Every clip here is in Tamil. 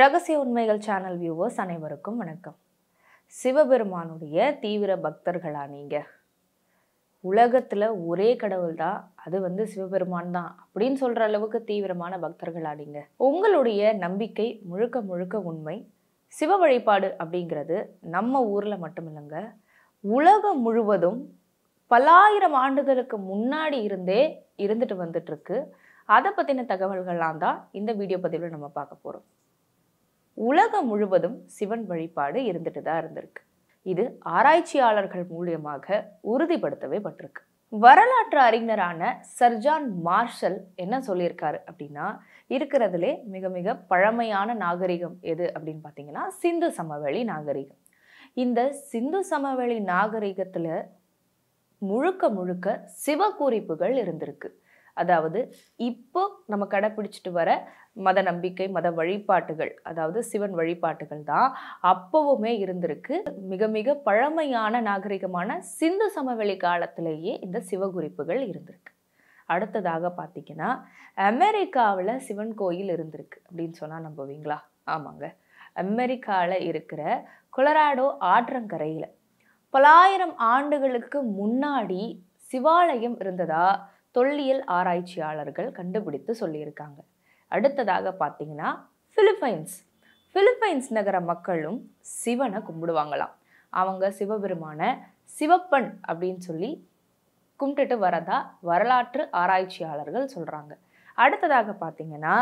ரகசிய உண்மைகள் சேனல் வியூவர்ஸ் அனைவருக்கும் வணக்கம் சிவபெருமானுடைய தீவிர பக்தர்களா நீங்க உலகத்துல ஒரே கடவுள் தான் அது வந்து சிவபெருமான் தான் அப்படின்னு சொல்ற அளவுக்கு தீவிரமான பக்தர்களா நீங்க உங்களுடைய நம்பிக்கை முழுக்க முழுக்க உண்மை சிவ வழிபாடு அப்படிங்கிறது நம்ம ஊர்ல மட்டும் இல்லைங்க உலகம் முழுவதும் பல்லாயிரம் ஆண்டுகளுக்கு முன்னாடி இருந்தே இருந்துட்டு வந்துட்டு இருக்கு அதை பத்தின தகவல்கள்லாம் தான் இந்த வீடியோ பதிவில் நம்ம பார்க்க போறோம் உலகம் முழுவதும் சிவன் வழிபாடு இருந்துட்டு தான் இருந்திருக்கு இது ஆராய்ச்சியாளர்கள் மூலியமாக உறுதிப்படுத்தவே பட்டிருக்கு வரலாற்று அறிஞரான சர்ஜான் மார்ஷல் என்ன சொல்லியிருக்காரு அப்படின்னா இருக்கிறதுலே மிக மிக பழமையான நாகரிகம் எது அப்படின்னு பார்த்தீங்கன்னா சிந்து சமவெளி நாகரிகம் இந்த சிந்து சமவெளி நாகரிகத்துல முழுக்க முழுக்க சிவ குறிப்புகள் இருந்திருக்கு அதாவது இப்போ நம்ம கடைப்பிடிச்சிட்டு வர மத நம்பிக்கை மத வழிபாட்டுகள் அதாவது சிவன் வழிபாட்டுகள் தான் அப்பவுமே இருந்திருக்கு மிக மிக பழமையான நாகரிகமான சிந்து சமவெளி காலத்திலேயே இந்த சிவகுறிப்புகள் இருந்திருக்கு அடுத்ததாக பார்த்தீங்கன்னா அமெரிக்காவில் சிவன் கோயில் இருந்திருக்கு அப்படின்னு சொன்னால் நம்புவீங்களா ஆமாங்க அமெரிக்காவில் இருக்கிற கொலராடோ ஆற்றங்கரையில் பலாயிரம் ஆண்டுகளுக்கு முன்னாடி சிவாலயம் இருந்ததா தொல்லியல் ஆராய்ச்சியாளர்கள் கண்டுபிடித்து சொல்லியிருக்காங்க அடுத்ததாக பார்த்தீங்கன்னா பிலிப்பைன்ஸ் பிலிப்பைன்ஸ் நகர மக்களும் சிவனை கும்பிடுவாங்களாம் அவங்க சிவபெருமான சிவப்பன் அப்படின்னு சொல்லி கும்பிட்டுட்டு வரதா வரலாற்று ஆராய்ச்சியாளர்கள் சொல்கிறாங்க அடுத்ததாக பார்த்தீங்கன்னா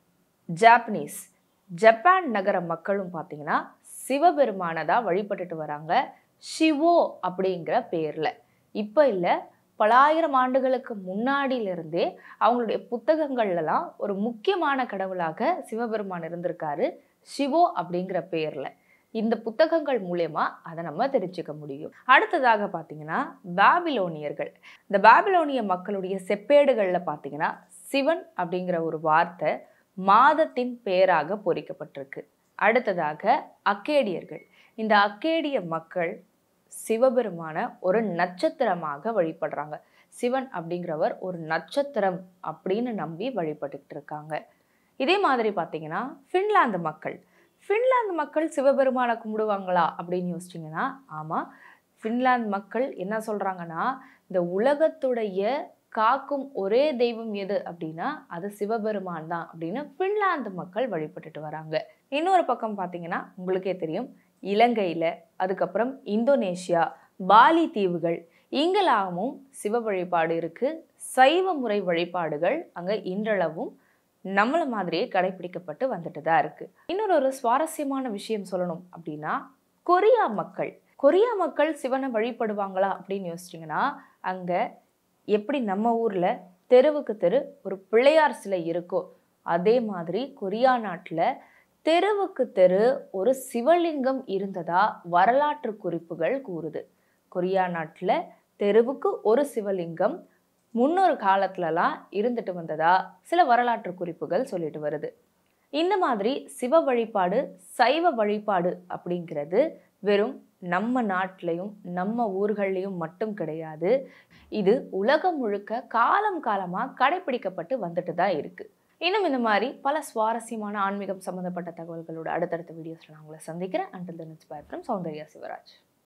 ஜாப்பனீஸ் ஜப்பான் நகர மக்களும் பார்த்தீங்கன்னா சிவபெருமானை தான் வழிபட்டுட்டு வராங்க ஷிவோ அப்படிங்கிற பேரில் இப்போ இல்லை பலாயிரம் ஆண்டுகளுக்கு முன்னாடியிலிருந்தே அவங்களுடைய புத்தகங்கள்லாம் ஒரு முக்கியமான கடவுளாக சிவபெருமான் இருந்திருக்காரு சிவோ அப்படிங்கிற பேர்ல இந்த புத்தகங்கள் மூலயமா அதை நம்ம தெரிஞ்சுக்க முடியும் அடுத்ததாக பார்த்தீங்கன்னா பாபிலோனியர்கள் இந்த பாபிலோனிய மக்களுடைய செப்பேடுகளில் பார்த்தீங்கன்னா சிவன் அப்படிங்கிற ஒரு வார்த்தை மாதத்தின் பெயராக பொறிக்கப்பட்டிருக்கு அடுத்ததாக அக்கேடியர்கள் இந்த அக்கேடிய மக்கள் சிவபெருமான ஒரு நட்சத்திரமாக வழிபடுறாங்க சிவன் அப்படிங்கிறவர் ஒரு நட்சத்திரம் அப்படின்னு நம்பி வழிபட்டுட்டு இருக்காங்க இதே மாதிரி பார்த்தீங்கன்னா ஃபின்லாந்து மக்கள் ஃபின்லாந்து மக்கள் சிவபெருமானை கும்பிடுவாங்களா அப்படின்னு யோசிச்சிங்கன்னா ஆமாம் ஃபின்லாந்து மக்கள் என்ன சொல்கிறாங்கன்னா இந்த உலகத்துடைய காக்கும் ஒரே தெய்வம் எது அப்படின்னா அது சிவபெருமான் தான் அப்படின்னு ஃபின்லாந்து மக்கள் வழிபட்டுட்டு வராங்க இன்னொரு பக்கம் பார்த்தீங்கன்னா உங்களுக்கே தெரியும் இலங்கையில் அதுக்கப்புறம் இந்தோனேஷியா பாலி தீவுகள் இங்கெல்லாமும் சிவ வழிபாடு இருக்குது சைவ முறை வழிபாடுகள் அங்கே இன்றளவும் நம்மள மாதிரியே கடைபிடிக்கப்பட்டு வந்துட்டு தான் இருக்கு இன்னொரு ஒரு சுவாரஸ்யமான விஷயம் சொல்லணும் அப்படின்னா கொரியா மக்கள் கொரியா மக்கள் சிவனை வழிபடுவாங்களா அப்படின்னு யோசிச்சிங்கன்னா அங்கே எப்படி நம்ம ஊரில் தெருவுக்கு தெரு ஒரு பிள்ளையார் சிலை இருக்கோ அதே மாதிரி கொரியா நாட்டில் தெருவுக்கு தெரு ஒரு சிவலிங்கம் இருந்ததா வரலாற்று குறிப்புகள் கூறுது கொரியா நாட்டில் தெருவுக்கு ஒரு சிவலிங்கம் முன்னொரு காலத்துலலாம் இருந்துட்டு வந்ததா சில வரலாற்று குறிப்புகள் சொல்லிட்டு வருது இந்த மாதிரி சிவ வழிபாடு சைவ வழிபாடு அப்படிங்கிறது வெறும் நம்ம நாட்டிலையும் நம்ம ஊர்கள்லையும் மட்டும் கிடையாது இது உலகம் முழுக்க காலம் காலமாக கடைபிடிக்கப்பட்டு வந்துட்டு தான் இருக்கு இன்னும் இந்த மாதிரி பல சுவாரஸ்யமான ஆன்மீகம் சம்மந்தப்பட்ட தகவல்களோட அடுத்தடுத்த வீடியோஸில் நான் உங்களை சந்திக்கிறேன் until then it's bye from Soundarya Shivraj